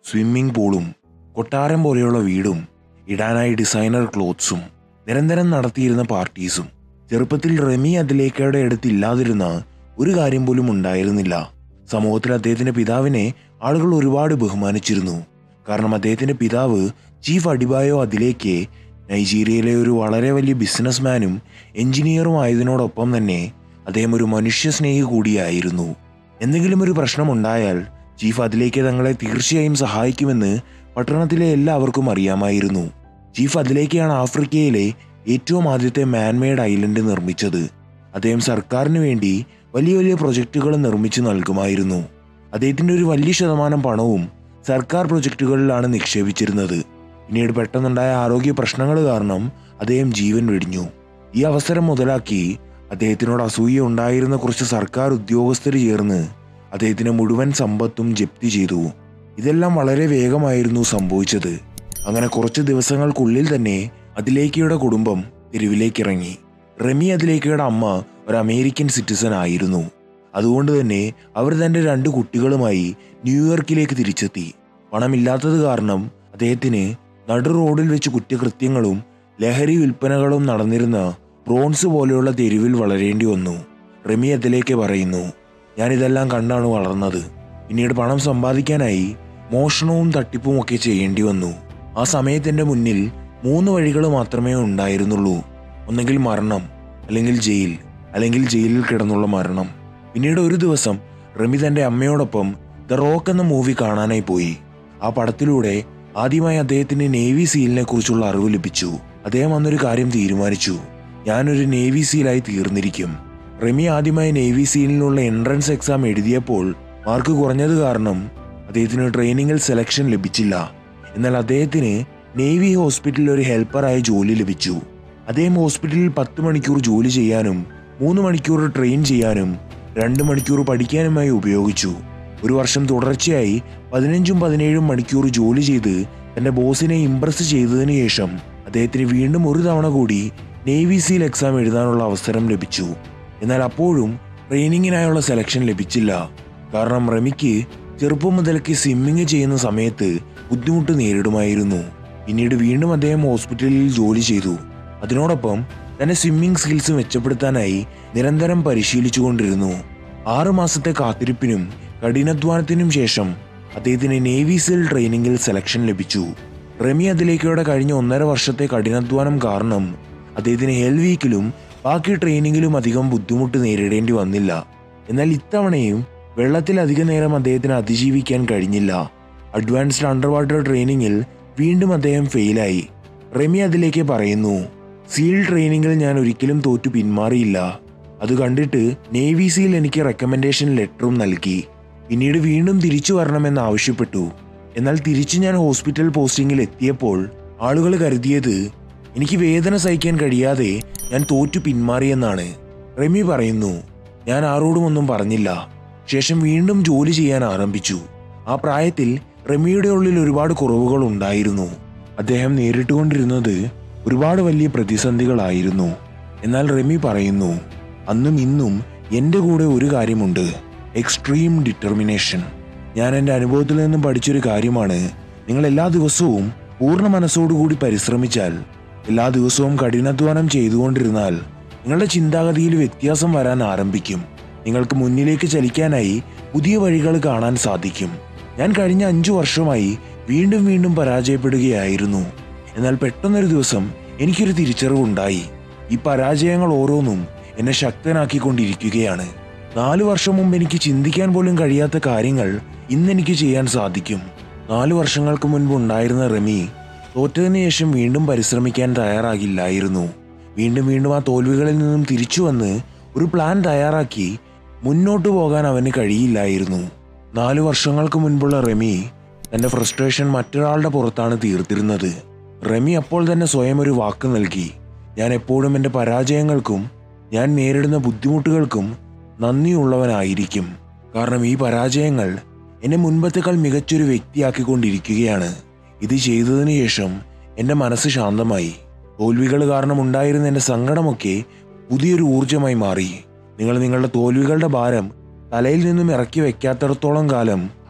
swimming പൂളും കൊട്ടാരം പോലെയുള്ള വീടും ഇടാനായി ഡിസൈനർ ക്ലോത്ത്സും നിരന്തരം നടത്തിയിരുന്ന പാർട്ടീസും ചെറുപ്പത്തിൽ റെമി അതിലേക്കയുടെ അടുത്തില്ലാതിരുന്ന ഒരു കാര്യം പോലും ഉണ്ടായിരുന്നില്ല സമൂഹത്തിൽ അദ്ദേഹത്തിന്റെ പിതാവിനെ ആളുകൾ ഒരുപാട് ബഹുമാനിച്ചിരുന്നു കാരണം അദ്ദേഹത്തിന്റെ പിതാവ് ചീഫ് അഡിബായോ അതിലേക്ക് നൈജീരിയയിലെ ഒരു വളരെ വലിയ ബിസിനസ്മാനും എഞ്ചിനീയറും ആയതിനോടൊപ്പം തന്നെ അദ്ദേഹം ഒരു മനുഷ്യസ്നേഹി കൂടിയായിരുന്നു എന്തെങ്കിലും ഒരു പ്രശ്നമുണ്ടായാൽ ചീഫ് അതിലേക്ക് തങ്ങളെ തീർച്ചയായും സഹായിക്കുമെന്ന് പട്ടണത്തിലെ എല്ലാവർക്കും അറിയാമായിരുന്നു ചീഫ് അതിലേക്കാണ് ആഫ്രിക്കയിലെ ഏറ്റവും ആദ്യത്തെ മാൻമെയ്ഡ് ഐലൻഡ് നിർമ്മിച്ചത് അദ്ദേഹം സർക്കാരിന് വേണ്ടി വലിയ വലിയ പ്രൊജക്റ്റുകൾ നിർമ്മിച്ചു നൽകുമായിരുന്നു അദ്ദേഹത്തിന്റെ ഒരു വലിയ ശതമാനം പണവും സർക്കാർ പ്രൊജക്റ്റുകളിലാണ് നിക്ഷേപിച്ചിരുന്നത് പിന്നീട് പെട്ടെന്നുണ്ടായ ആരോഗ്യ പ്രശ്നങ്ങൾ കാരണം അദ്ദേഹം ജീവൻ വെടിഞ്ഞു ഈ അവസരം മുതലാക്കി അദ്ദേഹത്തിനോട് അസൂയ ഉണ്ടായിരുന്ന കുറച്ച് സർക്കാർ ഉദ്യോഗസ്ഥർ ചേർന്ന് അദ്ദേഹത്തിന്റെ മുഴുവൻ സമ്പത്തും ജപ്തി ചെയ്തു ഇതെല്ലാം വളരെ വേഗമായിരുന്നു സംഭവിച്ചത് അങ്ങനെ കുറച്ച് ദിവസങ്ങൾക്കുള്ളിൽ തന്നെ അതിലേക്കയുടെ കുടുംബം തെരുവിലേക്കിറങ്ങി റെമി അതിലേക്കയുടെ അമ്മ ഒരു അമേരിക്കൻ സിറ്റിസൺ ആയിരുന്നു അതുകൊണ്ട് തന്നെ അവർ തന്റെ രണ്ട് കുട്ടികളുമായി ന്യൂയോർക്കിലേക്ക് തിരിച്ചെത്തി പണമില്ലാത്തത് കാരണം അദ്ദേഹത്തിന് നടു റോഡിൽ വെച്ച് കുറ്റകൃത്യങ്ങളും ലഹരി വിൽപ്പനകളും നടന്നിരുന്ന ബ്രോൺസ് പോലെയുള്ള തെരുവിൽ വളരേണ്ടി വന്നു റെമി അതിലേക്ക് പറയുന്നു ഞാനിതെല്ലാം കണ്ടാണ് വളർന്നത് പിന്നീട് പണം സമ്പാദിക്കാനായി മോഷണവും തട്ടിപ്പും ഒക്കെ ചെയ്യേണ്ടി വന്നു ആ സമയത്ത് എൻ്റെ മുന്നിൽ മൂന്ന് വഴികൾ മാത്രമേ ഉണ്ടായിരുന്നുള്ളൂ ഒന്നെങ്കിൽ മരണം അല്ലെങ്കിൽ ജയിൽ അല്ലെങ്കിൽ ജയിലിൽ കിടന്നുള്ള മരണം പിന്നീട് ഒരു ദിവസം റമി തന്റെ അമ്മയോടൊപ്പം ദ റോക്ക് എന്ന മൂവി കാണാനായി പോയി ആ പടത്തിലൂടെ ആദ്യമായി അദ്ദേഹത്തിന് നേവി സീലിനെ കുറിച്ചുള്ള അറിവ് ലഭിച്ചു അദ്ദേഹം അന്നൊരു കാര്യം തീരുമാനിച്ചു ഞാനൊരു നേവി സീലായി തീർന്നിരിക്കും റെമി ആദ്യമായി നേവി സീലിനുള്ള എൻട്രൻസ് എക്സാം എഴുതിയപ്പോൾ മാർക്ക് കുറഞ്ഞത് കാരണം അദ്ദേഹത്തിന് ട്രെയിനിങ്ങിൽ സെലക്ഷൻ ലഭിച്ചില്ല എന്നാൽ അദ്ദേഹത്തിന് നേവി ഹോസ്പിറ്റലിൽ ഒരു ഹെൽപ്പറായി ജോലി ലഭിച്ചു അദ്ദേഹം ഹോസ്പിറ്റലിൽ പത്ത് മണിക്കൂർ ജോലി ചെയ്യാനും മൂന്ന് മണിക്കൂർ ട്രെയിൻ ചെയ്യാനും രണ്ട് മണിക്കൂർ പഠിക്കാനുമായി ഉപയോഗിച്ചു ഒരു വർഷം തുടർച്ചയായി പതിനഞ്ചും പതിനേഴും മണിക്കൂർ ജോലി ചെയ്ത് തന്റെ ബോസിനെ ഇംപ്രസ് ചെയ്തതിനു ശേഷം അദ്ദേഹത്തിന് വീണ്ടും ഒരു തവണ കൂടി നേവി സീൽ എക്സാം എഴുതാനുള്ള അവസരം ലഭിച്ചു എന്നാൽ അപ്പോഴും ട്രെയിനിങ്ങിനായുള്ള സെലക്ഷൻ ലഭിച്ചില്ല കാരണം റമിക്ക് ചെറുപ്പം മുതൽക്ക് സ്വിമ്മിങ് ചെയ്യുന്ന സമയത്ത് ബുദ്ധിമുട്ട് നേരിടുമായിരുന്നു പിന്നീട് വീണ്ടും അദ്ദേഹം ഹോസ്പിറ്റലിൽ ജോലി ചെയ്തു അതിനോടൊപ്പം തന്റെ സ്വിമ്മിംഗ് സ്കിൽസ് മെച്ചപ്പെടുത്താനായി നിരന്തരം പരിശീലിച്ചുകൊണ്ടിരുന്നു ആറു മാസത്തെ കാത്തിരിപ്പിനും കഠിനാധ്വാനത്തിനും ശേഷം അദ്ദേഹത്തിന് നേവി സീൽ ട്രെയിനിങ്ങിൽ സെലക്ഷൻ ലഭിച്ചു റെമി അതിലേക്കയുടെ കഴിഞ്ഞ ഒന്നര വർഷത്തെ കഠിനാധ്വാനം കാരണം അദ്ദേഹത്തിന് ഹെൽ വീക്കിലും ബാക്കി ട്രെയിനിങ്ങിലും അധികം ബുദ്ധിമുട്ട് നേരിടേണ്ടി വന്നില്ല എന്നാൽ ഇത്തവണയും വെള്ളത്തിൽ അധിക നേരം അദ്ദേഹത്തിന് അതിജീവിക്കാൻ കഴിഞ്ഞില്ല അഡ്വാൻസ്ഡ് അണ്ടർ വാട്ടർ ട്രെയിനിങ്ങിൽ വീണ്ടും അദ്ദേഹം ഫെയിലായി റെമി അതിലേക്ക് പറയുന്നു സീൽ ട്രെയിനിങ്ങിൽ ഞാൻ ഒരിക്കലും തോറ്റു പിന്മാറിയില്ല അത് കണ്ടിട്ട് നേവി സീൽ എനിക്ക് റെക്കമെൻഡേഷൻ ലെറ്ററും നൽകി പിന്നീട് വീണ്ടും തിരിച്ചു വരണമെന്ന് ആവശ്യപ്പെട്ടു എന്നാൽ തിരിച്ചു ഞാൻ ഹോസ്പിറ്റൽ പോസ്റ്റിംഗിൽ എത്തിയപ്പോൾ ആളുകൾ കരുതിയത് എനിക്ക് വേദന സഹിക്കാൻ കഴിയാതെ ഞാൻ തോറ്റു പിന്മാറിയെന്നാണ് റെമി പറയുന്നു ഞാൻ ആരോടും ഒന്നും പറഞ്ഞില്ല ശേഷം വീണ്ടും ജോലി ചെയ്യാൻ ആരംഭിച്ചു ആ പ്രായത്തിൽ റെമിയുടെ ഉള്ളിൽ ഒരുപാട് കുറവുകൾ ഉണ്ടായിരുന്നു അദ്ദേഹം നേരിട്ടുകൊണ്ടിരുന്നത് ഒരുപാട് വലിയ പ്രതിസന്ധികളായിരുന്നു എന്നാൽ റെമി പറയുന്നു അന്നും ഇന്നും എൻ്റെ കൂടെ ഒരു കാര്യമുണ്ട് എക്സ്ട്രീം ഡിറ്റർമിനേഷൻ ഞാൻ എൻ്റെ അനുഭവത്തിൽ നിന്നും പഠിച്ചൊരു കാര്യമാണ് നിങ്ങൾ എല്ലാ ദിവസവും പൂർണ്ണ മനസ്സോടുകൂടി പരിശ്രമിച്ചാൽ എല്ലാ ദിവസവും കഠിനാധ്വാനം ചെയ്തുകൊണ്ടിരുന്നാൽ നിങ്ങളുടെ ചിന്താഗതിയിൽ വ്യത്യാസം വരാൻ ആരംഭിക്കും നിങ്ങൾക്ക് മുന്നിലേക്ക് ചലിക്കാനായി പുതിയ വഴികൾ കാണാൻ സാധിക്കും ഞാൻ കഴിഞ്ഞ അഞ്ചു വർഷമായി വീണ്ടും വീണ്ടും പരാജയപ്പെടുകയായിരുന്നു എന്നാൽ പെട്ടെന്നൊരു ദിവസം എനിക്കൊരു തിരിച്ചറിവുണ്ടായി ഈ പരാജയങ്ങൾ ഓരോന്നും എന്നെ ശക്തനാക്കിക്കൊണ്ടിരിക്കുകയാണ് നാലു വർഷം മുമ്പ് എനിക്ക് ചിന്തിക്കാൻ പോലും കഴിയാത്ത കാര്യങ്ങൾ ഇന്ന് എനിക്ക് ചെയ്യാൻ സാധിക്കും നാലു വർഷങ്ങൾക്ക് മുൻപ് ഉണ്ടായിരുന്ന റെമി തോറ്റതിനു ശേഷം വീണ്ടും പരിശ്രമിക്കാൻ തയ്യാറാകില്ലായിരുന്നു വീണ്ടും വീണ്ടും ആ തോൽവികളിൽ നിന്നും തിരിച്ചു വന്ന് ഒരു പ്ലാൻ തയ്യാറാക്കി മുന്നോട്ടു പോകാൻ അവന് കഴിയില്ലായിരുന്നു നാലു വർഷങ്ങൾക്ക് മുൻപുള്ള റെമി തന്റെ ഫ്രസ്ട്രേഷൻ മറ്റൊരാളുടെ പുറത്താണ് തീർത്തിരുന്നത് റെമി അപ്പോൾ തന്നെ സ്വയം ഒരു വാക്ക് നൽകി ഞാൻ എപ്പോഴും എൻ്റെ പരാജയങ്ങൾക്കും ഞാൻ നേരിടുന്ന ബുദ്ധിമുട്ടുകൾക്കും നന്ദിയുള്ളവനായിരിക്കും കാരണം ഈ പരാജയങ്ങൾ എന്നെ മുൻപത്തേക്കാൾ മികച്ചൊരു വ്യക്തിയാക്കിക്കൊണ്ടിരിക്കുകയാണ് ഇത് ചെയ്തതിനു ശേഷം എൻ്റെ മനസ്സ് ശാന്തമായി തോൽവികൾ കാരണം ഉണ്ടായിരുന്ന എൻ്റെ സങ്കടമൊക്കെ പുതിയൊരു ഊർജമായി മാറി നിങ്ങൾ നിങ്ങളുടെ തോൽവികളുടെ ഭാരം തലയിൽ നിന്നും ഇറക്കി വെക്കാത്തിടത്തോളം കാലം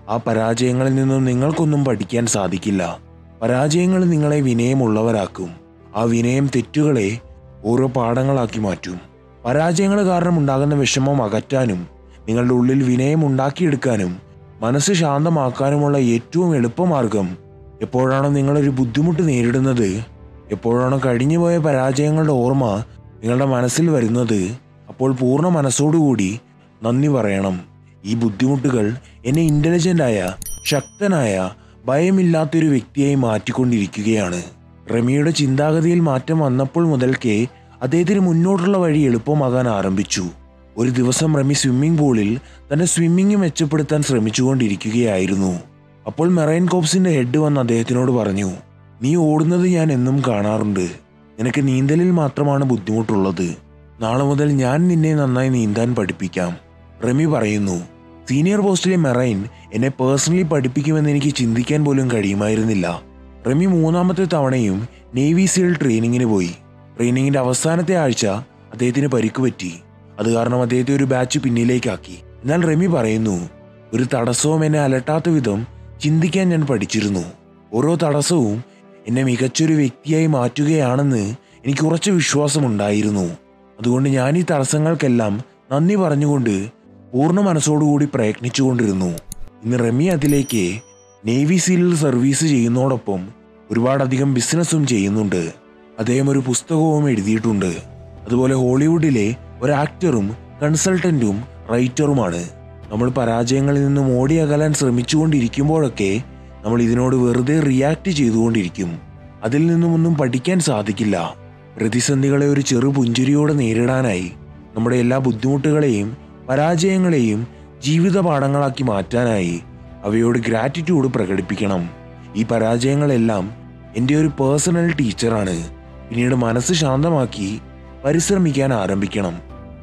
ആ പരാജയങ്ങളിൽ നിന്നും നിങ്ങൾക്കൊന്നും പഠിക്കാൻ സാധിക്കില്ല പരാജയങ്ങൾ നിങ്ങളെ വിനയമുള്ളവരാക്കും ആ വിനയം തെറ്റുകളെ ഓരോ പാഠങ്ങളാക്കി മാറ്റും പരാജയങ്ങൾ കാരണം ഉണ്ടാകുന്ന വിഷമം അകറ്റാനും നിങ്ങളുടെ ഉള്ളിൽ വിനയം ഉണ്ടാക്കിയെടുക്കാനും മനസ്സ് ശാന്തമാക്കാനുമുള്ള ഏറ്റവും എളുപ്പമാർഗം എപ്പോഴാണോ നിങ്ങളൊരു ബുദ്ധിമുട്ട് നേരിടുന്നത് എപ്പോഴാണോ കഴിഞ്ഞുപോയ പരാജയങ്ങളുടെ ഓർമ്മ നിങ്ങളുടെ മനസ്സിൽ വരുന്നത് അപ്പോൾ പൂർണ്ണ മനസ്സോടുകൂടി നന്ദി പറയണം ഈ ബുദ്ധിമുട്ടുകൾ എന്നെ ഇന്റലിജന്റായ ശക്തനായ ഭയമില്ലാത്തൊരു വ്യക്തിയായി മാറ്റിക്കൊണ്ടിരിക്കുകയാണ് റമിയുടെ ചിന്താഗതിയിൽ മാറ്റം വന്നപ്പോൾ മുതൽക്കേ അദ്ദേഹത്തിന് മുന്നോട്ടുള്ള വഴി എളുപ്പമാകാൻ ആരംഭിച്ചു ഒരു ദിവസം റമി സ്വിമ്മിംഗ് പൂളിൽ തന്റെ സ്വിമ്മിംഗ് മെച്ചപ്പെടുത്താൻ ശ്രമിച്ചുകൊണ്ടിരിക്കുകയായിരുന്നു അപ്പോൾ മെറൈൻ കോപ്സിന്റെ ഹെഡ് വന്ന് അദ്ദേഹത്തിനോട് പറഞ്ഞു നീ ഓടുന്നത് ഞാൻ എന്നും കാണാറുണ്ട് നിനക്ക് നീന്തലിൽ മാത്രമാണ് ബുദ്ധിമുട്ടുള്ളത് നാളെ മുതൽ ഞാൻ നിന്നെ നന്നായി നീന്താൻ പഠിപ്പിക്കാം റമി പറയുന്നു സീനിയർ പോസ്റ്റിലെ മെറൈൻ എന്നെ പേഴ്സണലി പഠിപ്പിക്കുമെന്ന് എനിക്ക് ചിന്തിക്കാൻ പോലും കഴിയുമായിരുന്നില്ല റമി മൂന്നാമത്തെ തവണയും നേവി സീൽ ട്രെയിനിങ്ങിന് പോയി ട്രെയിനിങ്ങിന്റെ അവസാനത്തെ ആഴ്ച അദ്ദേഹത്തിന് പരിക്ക് പറ്റി അത് കാരണം അദ്ദേഹത്തെ ഒരു ബാച്ച് പിന്നിലേക്കാക്കി എന്നാൽ റമി പറയുന്നു ഒരു തടസ്സവും എന്നെ അലട്ടാത്ത വിധം ചിന്തിക്കാൻ ഞാൻ പഠിച്ചിരുന്നു ഓരോ തടസ്സവും എന്നെ മികച്ചൊരു വ്യക്തിയായി മാറ്റുകയാണെന്ന് എനിക്ക് ഉറച്ച വിശ്വാസമുണ്ടായിരുന്നു അതുകൊണ്ട് ഞാൻ ഈ തടസ്സങ്ങൾക്കെല്ലാം നന്ദി പറഞ്ഞുകൊണ്ട് പൂർണ്ണ മനസ്സോടുകൂടി പ്രയത്നിച്ചുകൊണ്ടിരുന്നു ഇന്ന് റമി അതിലേക്ക് നേവി സീലിൽ സർവീസ് ചെയ്യുന്നതോടൊപ്പം ഒരുപാടധികം ബിസിനസ്സും ചെയ്യുന്നുണ്ട് അദ്ദേഹം ഒരു പുസ്തകവും എഴുതിയിട്ടുണ്ട് അതുപോലെ ഹോളിവുഡിലെ ഒരു ആക്ടറും കൺസൾട്ടന്റും റൈറ്ററുമാണ് നമ്മൾ പരാജയങ്ങളിൽ നിന്നും ഓടി അകലാൻ ശ്രമിച്ചുകൊണ്ടിരിക്കുമ്പോഴൊക്കെ നമ്മൾ ഇതിനോട് വെറുതെ റിയാക്ട് ചെയ്തുകൊണ്ടിരിക്കും അതിൽ നിന്നും ഒന്നും പഠിക്കാൻ സാധിക്കില്ല പ്രതിസന്ധികളെ ഒരു ചെറു പുഞ്ചിരിയോടെ നേരിടാനായി നമ്മുടെ എല്ലാ ബുദ്ധിമുട്ടുകളെയും പരാജയങ്ങളെയും ജീവിത പാഠങ്ങളാക്കി മാറ്റാനായി അവയോട് ഗ്രാറ്റിറ്റ്യൂഡ് പ്രകടിപ്പിക്കണം ഈ പരാജയങ്ങളെല്ലാം എൻ്റെ ഒരു പേഴ്സണൽ ടീച്ചറാണ് പിന്നീട് മനസ്സ് ശാന്തമാക്കി പരിശ്രമിക്കാൻ ആരംഭിക്കണം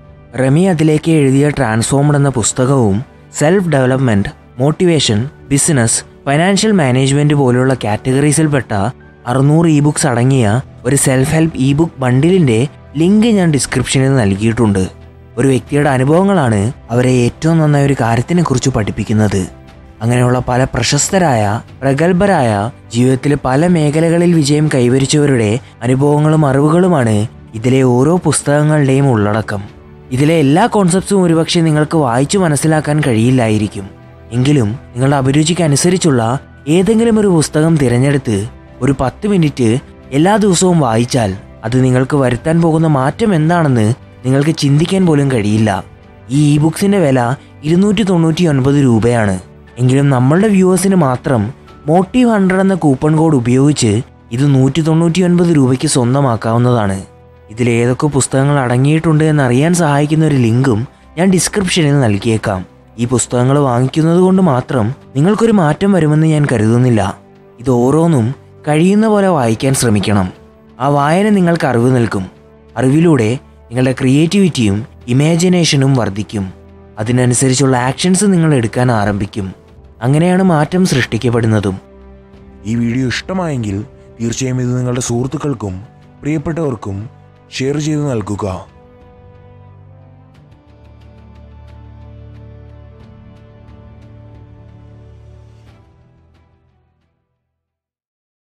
റമി അതിലേക്ക് എഴുതിയ ട്രാൻസ്ഫോംഡ് എന്ന പുസ്തകവും self development motivation business financial management പോലുള്ള കാറ്റഗറീസിൽപ്പെട്ട അറുന്നൂറ് ഇ ബുക്സ് അടങ്ങിയ ഒരു സെൽഫ് ഹെൽപ്പ് ഇ ബുക്ക് ബണ്ടിലിന്റെ ലിങ്ക് ഞാൻ ഡിസ്ക്രിപ്ഷനിൽ നൽകിയിട്ടുണ്ട് ഒരു വ്യക്തിയുടെ അനുഭവങ്ങളാണ് അവരെ ഏറ്റവും നന്നായ ഒരു കാര്യത്തിനെ കുറിച്ച് പഠിപ്പിക്കുന്നത് അങ്ങനെയുള്ള പല പ്രശസ്തരായ പ്രഗത്ഭരായ ജീവിതത്തിൽ പല മേഖലകളിൽ വിജയം കൈവരിച്ചവരുടെ അനുഭവങ്ങളും അറിവുകളുമാണ് ഇതിലെ ഓരോ പുസ്തകങ്ങളുടെയും ഉള്ളടക്കം ഇതിലെ എല്ലാ കോൺസെപ്റ്റ്സും ഒരുപക്ഷെ നിങ്ങൾക്ക് വായിച്ചു മനസ്സിലാക്കാൻ കഴിയില്ലായിരിക്കും എങ്കിലും നിങ്ങളുടെ അഭിരുചിക്ക് അനുസരിച്ചുള്ള ഏതെങ്കിലും ഒരു പുസ്തകം തിരഞ്ഞെടുത്ത് ഒരു പത്ത് മിനിറ്റ് എല്ലാ ദിവസവും വായിച്ചാൽ അത് നിങ്ങൾക്ക് വരുത്താൻ പോകുന്ന മാറ്റം എന്താണെന്ന് നിങ്ങൾക്ക് ചിന്തിക്കാൻ പോലും കഴിയില്ല ഈ ഇ ബുക്സിന്റെ വില ഇരുന്നൂറ്റി തൊണ്ണൂറ്റി ഒൻപത് രൂപയാണ് എങ്കിലും നമ്മളുടെ വ്യൂവേഴ്സിന് മാത്രം മോട്ടീവ് ഹൺഡ്രഡ് എന്ന കൂപ്പൺ കോഡ് ഉപയോഗിച്ച് ഇത് നൂറ്റി തൊണ്ണൂറ്റി ഒൻപത് രൂപയ്ക്ക് സ്വന്തമാക്കാവുന്നതാണ് ഇതിൽ ഏതൊക്കെ പുസ്തകങ്ങൾ അടങ്ങിയിട്ടുണ്ട് എന്നറിയാൻ സഹായിക്കുന്ന ഒരു ലിങ്കും ഞാൻ ഡിസ്ക്രിപ്ഷനിൽ നൽകിയേക്കാം ഈ പുസ്തകങ്ങൾ വാങ്ങിക്കുന്നത് കൊണ്ട് മാത്രം നിങ്ങൾക്കൊരു മാറ്റം വരുമെന്ന് ഞാൻ കരുതുന്നില്ല ഇത് ഓരോന്നും കഴിയുന്ന പോലെ വായിക്കാൻ ശ്രമിക്കണം ആ വായന നിങ്ങൾക്ക് അറിവ് നൽകും അറിവിലൂടെ നിങ്ങളുടെ ക്രിയേറ്റിവിറ്റിയും ഇമാജിനേഷനും വർദ്ധിക്കും അതിനനുസരിച്ചുള്ള ആക്ഷൻസ് നിങ്ങൾ എടുക്കാൻ ആരംഭിക്കും അങ്ങനെയാണ് മാറ്റം സൃഷ്ടിക്കപ്പെടുന്നതും ഈ വീഡിയോ ഇഷ്ടമായെങ്കിൽ തീർച്ചയായും ഇത് നിങ്ങളുടെ സുഹൃത്തുക്കൾക്കും പ്രിയപ്പെട്ടവർക്കും ഷെയർ ചെയ്ത് നൽകുക